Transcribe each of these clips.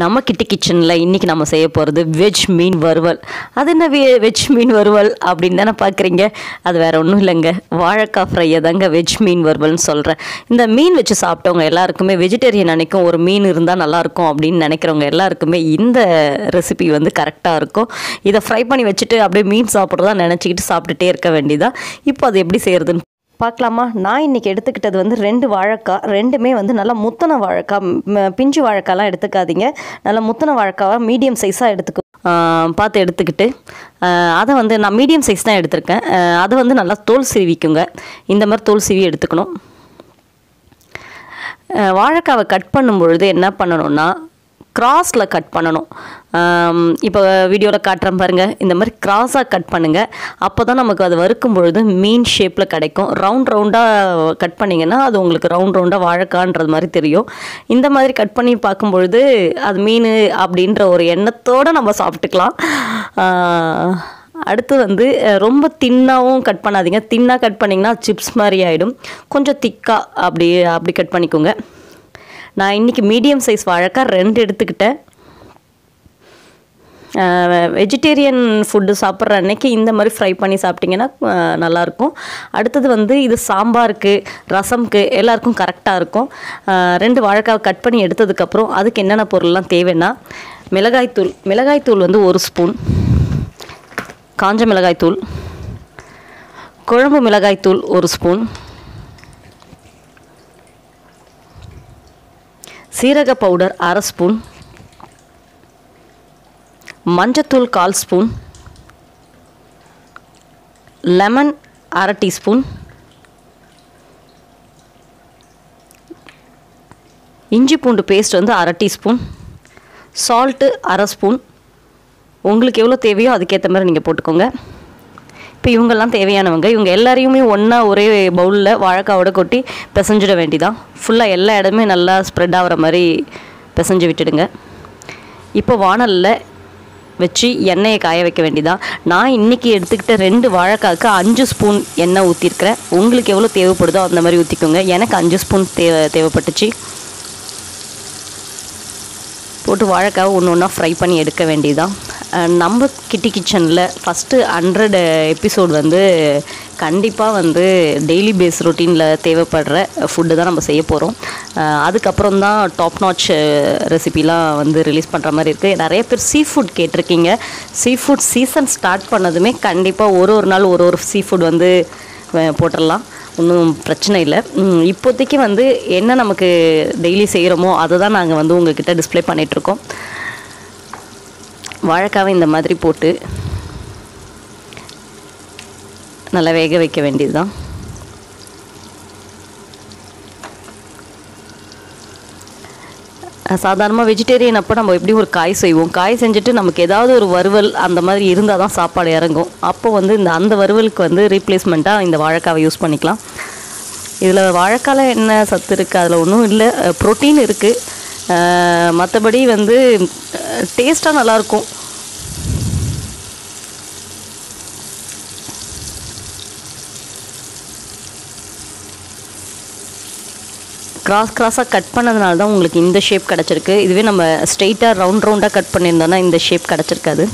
நம்ம கிட்டி கிச்சனில் இன்றைக்கி நம்ம செய்ய போகிறது வெஜ் மீன் வறுவல் அது என்ன வெ- வெஜ் மீன் வறுவல் அப்படின்னு தானே பார்க்குறீங்க அது வேற ஒன்றும் இல்லைங்க வாழைக்காய் ஃப்ரையை தாங்க வெஜ் மீன் வறுவல்னு சொல்கிறேன் இந்த மீன் வச்சு சாப்பிட்டவங்க எல்லாருக்குமே வெஜிடேரியன் நினைக்கும் ஒரு மீன் இருந்தால் நல்லாயிருக்கும் அப்படின்னு நினைக்கிறவங்க எல்லாருக்குமே இந்த ரெசிபி வந்து கரெக்டாக இருக்கும் இதை ஃப்ரை பண்ணி வச்சுட்டு அப்படியே மீன் சாப்பிட்றதா நினச்சிக்கிட்டு சாப்பிட்டுட்டே இருக்க வேண்டியதா இப்போ அது எப்படி செய்கிறதுன்னு பார்க்கலாமா நான் இன்றைக்கி எடுத்துக்கிட்டது வந்து ரெண்டு வாழைக்காய் ரெண்டுமே வந்து நல்லா முத்தன வாழைக்காய் ம், பிஞ்சு வாழைக்காய்லாம் எடுத்துக்காதீங்க நல்லா முத்தன வாழைக்காவை மீடியம் சைஸாக எடுத்துக்கோ ஆ, பார்த்து எடுத்துக்கிட்டு ஆ, அதை வந்து நான் மீடியம் சைஸ் தான் எடுத்திருக்கேன் ஆ, அதை வந்து நல்லா தோல் சீவிக்குங்க இந்த மாதிரி தோல் சீவி எடுத்துக்கணும் அஹ் வாழைக்காவை கட் பண்ணும் பொழுது என்ன பண்ணணும்னா கிராஸில் கட் பண்ணணும் இப்போ வீடியோவில் காட்டுறேன் பாருங்கள் இந்த மாதிரி கிராஸாக கட் பண்ணுங்கள் அப்போ தான் நமக்கு அது வறுக்கும் பொழுது மீன் ஷேப்பில் கிடைக்கும் ரவுண்ட் ரவுண்டாக கட் பண்ணிங்கன்னா அது உங்களுக்கு ரவுண்ட் ரவுண்டாக வாழைக்கான்றது மாதிரி தெரியும் இந்த மாதிரி கட் பண்ணி பார்க்கும் பொழுது அது மீன் அப்படின்ற ஒரு எண்ணத்தோடு நம்ம சாப்பிட்டுக்கலாம் ஆஹ் அடுத்து வந்து அஹ், ரொம்ப தின்னாகவும் கட் பண்ணாதீங்க தின்னாக கட் பண்ணிங்கன்னா சிப்ஸ் மாதிரி ஆகிடும் கொஞ்சம் திக்காக அப்படி அப்படி கட் பண்ணிக்கோங்க நான் இன்றைக்கி மீடியம் சைஸ் வாழைக்காய் ரெண்டு எடுத்துக்கிட்டேன் வெஜிடேரியன் ஃபுட்டு சாப்பிட்ற அன்னைக்கு இந்த மாதிரி ஃப்ரை பண்ணி சாப்பிட்டிங்கன்னா அஹ், நல்லாயிருக்கும் அடுத்தது வந்து இது சாம்பாருக்கு ரசம்க்கு எல்லாருக்கும் கரெக்டாக இருக்கும் அஹ், ரெண்டு வாழைக்காய் கட் பண்ணி எடுத்ததுக்கப்புறம் அதுக்கு என்னென்ன பொருள்லாம் தேவைன்னா மிளகாய்த்தூள் மிளகாய்த்தூள் வந்து ஒரு ஸ்பூன் காஞ்ச மிளகாய்த்தூள் குழம்பு மிளகாய்த்தூள் ஒரு ஸ்பூன் சீரக பவுடர் அரை ஸ்பூன் மஞ்சத்தூள் கால் ஸ்பூன் லெமன் அரை டீஸ்பூன் இஞ்சி பூண்டு பேஸ்ட் வந்து அரை டீஸ்பூன் சால்ட்டு அரை ஸ்பூன் உங்களுக்கு எவ்வளோ தேவையோ அதுக்கேற்ற மாதிரி நீங்கள் போட்டுக்கோங்க இப்போ இவங்கெல்லாம் தேவையானவங்க இவங்க எல்லாரையுமே ஒன்றா ஒரே பவுலில் வாழைக்காவோட கொட்டி பிசைஞ்சிட வேண்டிதான் ஃபுல்லாக எல்லா இடமே நல்லா ஸ்ப்ரெட் ஆகிற மாதிரி பிசைஞ்சு விட்டுடுங்க இப்போ வாணலில் வச்சு எண்ணெயை காய வைக்க வேண்டியதான் நான் இன்றைக்கி எடுத்துக்கிட்ட ரெண்டு வாழைக்காய்க்கு அஞ்சு ஸ்பூன் எண்ணெய் ஊற்றிருக்கிறேன் உங்களுக்கு எவ்வளோ தேவைப்படுதோ அந்த மாதிரி ஊற்றிக்கோங்க எனக்கு அஞ்சு ஸ்பூன் தேவை தேவைப்பட்டுச்சு போட்டு வாழைக்காவை ஒன்று ஒன்றா ஃப்ரை பண்ணி எடுக்க வேண்டியதுதான் அஹ் நம்ம கிட்டி கிச்சனில் ஃபஸ்ட்டு ஹண்ட்ரட் எபிசோட் வந்து கண்டிப்பாக வந்து டெய்லி பேஸ் ரொட்டீனில் தேவைப்படுற ஃபுட்டு தான் நம்ம செய்ய போகிறோம் அதுக்கப்புறம் தான் டாப் நாச் ரெசிபிலாம் வந்து ரிலீஸ் பண்ணுற மாதிரி இருக்குது நிறைய பேர் சீ ஃபுட் கேட்டிருக்கீங்க சீ ஃபுட் சீசன் ஸ்டார்ட் பண்ணதுமே கண்டிப்பாக ஒரு ஒரு நாள் ஒரு ஒரு சீ ஃபுட் வந்து அஹ் போட்டுடலாம் ஒன்றும் பிரச்சனை இல்லை ம், இப்போதைக்கு வந்து என்ன நமக்கு டெய்லி செய்கிறோமோ அதை தான் நாங்கள் வந்து உங்ககிட்ட டிஸ்ப்ளே பண்ணிகிட்ருக்கோம் வாழைக்காவை இந்த மாதிரி போட்டு நல்லா வேக வைக்க வேண்டியது தான் சாதாரணமாக வெஜிடேரியன் அப்போ நம்ம எப்படி ஒரு காய் செய்வோம் காய் செஞ்சுட்டு நமக்கு ஏதாவது ஒரு வறுவல் அந்த மாதிரி இருந்தால் தான் சாப்பாடு இறங்கும் அப்போ வந்து இந்த அந்த வறுவலுக்கு வந்து ரீப்ளேஸ்மெண்ட்டாக இந்த வாழைக்காவை யூஸ் பண்ணிக்கலாம் இதில் வாழைக்கால என்ன சத்து இருக்குது அதில் ஒன்றும் இல்லை ப்ரோட்டீன் இருக்குது மற்றபடி வந்து டேஸ்ட்டாக நல்லாயிருக்கும் கிராஸ் கிராஸாக கட் பண்ணதுனால தான் உங்களுக்கு இந்த ஷேப் கிடச்சிருக்கு இதுவே நம்ம ஸ்ட்ரெயிட்டாக ரவுண்ட் ரவுண்டாக கட் பண்ணியிருந்தோன்னா இந்த ஷேப் கிடச்சிருக்காது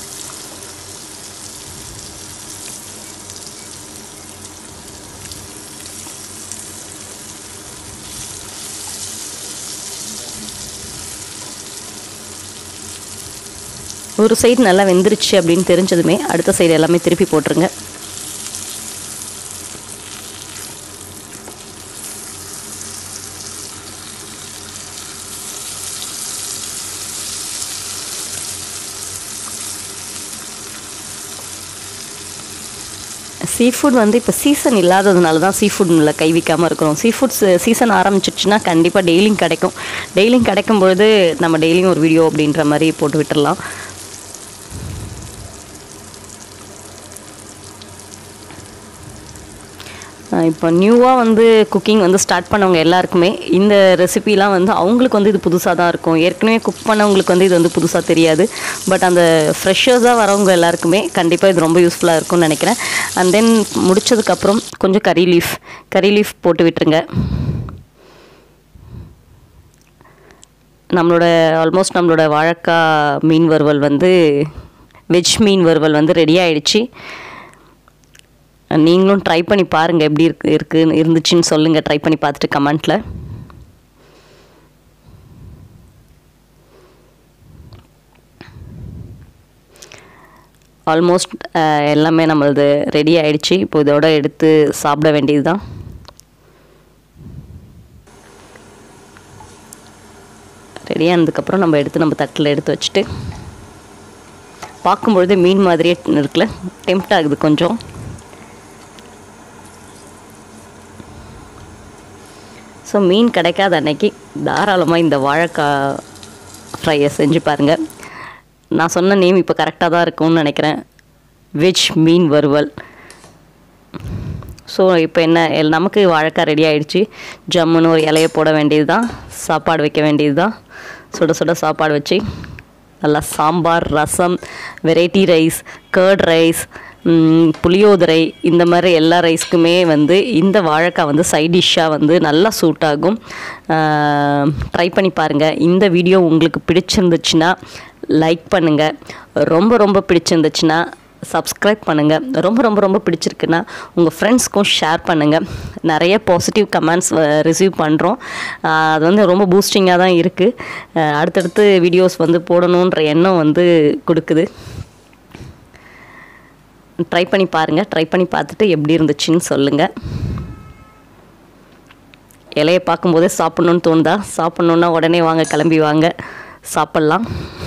ஒரு சைடு நல்லா வெந்துருச்சு அப்படின்னு தெரிஞ்சதுமே அடுத்த சைடு எல்லாமே திருப்பி போட்டுருங்க சீ ஃபுட் வந்து இப்போ சீசன் இல்லாததுனால தான் சீ ஃபுட்டில் கை வைக்காமல் இருக்கிறோம் சீ ஃபுட்ஸ் சீசன் ஆரம்பிச்சிடுச்சுன்னா கண்டிப்பாக டெய்லியும் கிடைக்கும் டெய்லியும் கிடைக்கும் பொழுது நம்ம டெய்லியும் ஒரு வீடியோ அப்படின்ற மாதிரி போட்டு விட்டுறலாம் அஹ் இப்போ நியூவாக வந்து குக்கிங் வந்து ஸ்டார்ட் பண்ணவங்க எல்லாருக்குமே இந்த ரெசிபிலாம் வந்து அவங்களுக்கு வந்து இது புதுசாக தான் இருக்கும் ஏற்கனவே குக் பண்ணவங்களுக்கு வந்து இது வந்து புதுசாக தெரியாது பட் அந்த ஃப்ரெஷர்ஸாக வரவங்க எல்லாருக்குமே கண்டிப்பாக இது ரொம்ப யூஸ்ஃபுல்லாக இருக்கும்னு நினைக்கிறேன் அண்ட் தென் முடிச்சதுக்கப்புறம் கொஞ்சம் கறி லீஃப் கறி லீஃப் போட்டு விட்டுருங்க நம்மளோட ஆல்மோஸ்ட் நம்மளோட வாழைக்காய் மீன் வறுவல் வந்து வெஜ் மீன் வறுவல் வந்து ரெடி ஆயிடுச்சு நீங்களும் ட்ரை பண்ணி பாருங்கள் எப்படி இருக்கு இருக்குன்னு இருந்துச்சுன்னு சொல்லுங்கள் ட்ரை பண்ணி பார்த்துட்டு கமெண்ட்டில் ஆல்மோஸ்ட் எல்லாமே நம்மளது ரெடி ஆயிடுச்சு இப்போ இதோட எடுத்து சாப்பிட வேண்டியது தான் ரெடி ஆனதுக்கப்புறம் நம்ம எடுத்து நம்ம தட்டில் எடுத்து வச்சுட்டு பார்க்கும்பொழுது மீன் மாதிரியே இருக்குல்ல டெம்ப்ட் ஆகுது கொஞ்சம் ஸோ மீன் கிடைக்காத அன்னைக்கு தாராளமாக இந்த வாழைக்காய் ஃப்ரையை செஞ்சு பாருங்கள் நான் சொன்ன நேம் இப்போ கரெக்டாக தான் இருக்கும்னு நினைக்கிறேன் வெஜ் மீன் வறுவல் ஸோ இப்போ என்ன எல்- நமக்கு வாழைக்காய் ரெடி ஆயிடுச்சு ஜம்முன்னு ஒரு இலையை போட வேண்டியது தான் சாப்பாடு வைக்க வேண்டியது தான் சுட சுட சாப்பாடு வச்சு நல்லா sambar rasam variety rice curd rice puliyodharai இந்த மாதிரி எல்லா ரைஸ்க்குமே வந்து இந்த வாழைக்காய் வந்து சைட் டிஷ்ஷாக வந்து நல்லா சூட் ஆகும் ட்ரை பண்ணி பாருங்கள் இந்த வீடியோ உங்களுக்கு பிடிச்சிருந்துச்சுன்னா லைக் பண்ணுங்கள் ரொம்ப ரொம்ப பிடிச்சிருந்துச்சுன்னா சப்ஸ்கிரைப் பண்ணுங்கள் ரொம்ப ரொம்ப ரொம்ப பிடிச்சிருக்குன்னா உங்கள் ஃப்ரெண்ட்ஸ்க்கும் ஷேர் பண்ணுங்கள் நிறைய பாசிட்டிவ் கமெண்ட்ஸ் ரிசீவ் பண்ணுறோம் அது வந்து ரொம்ப பூஸ்டிங்காக தான் இருக்குது அடுத்தடுத்து வீடியோஸ் வந்து போடணுன்ற எண்ணம் வந்து கொடுக்குது ட்ரை பண்ணி பாருங்கள் ட்ரை பண்ணி பார்த்துட்டு எப்படி இருந்துச்சுன்னு சொல்லுங்கள் இலையை பார்க்கும்போதே சாப்பிட்ணுன்னு தோணுதா சாப்பிட்ணுன்னா உடனே வாங்க கிளம்பி வாங்க சாப்பிட்லாம்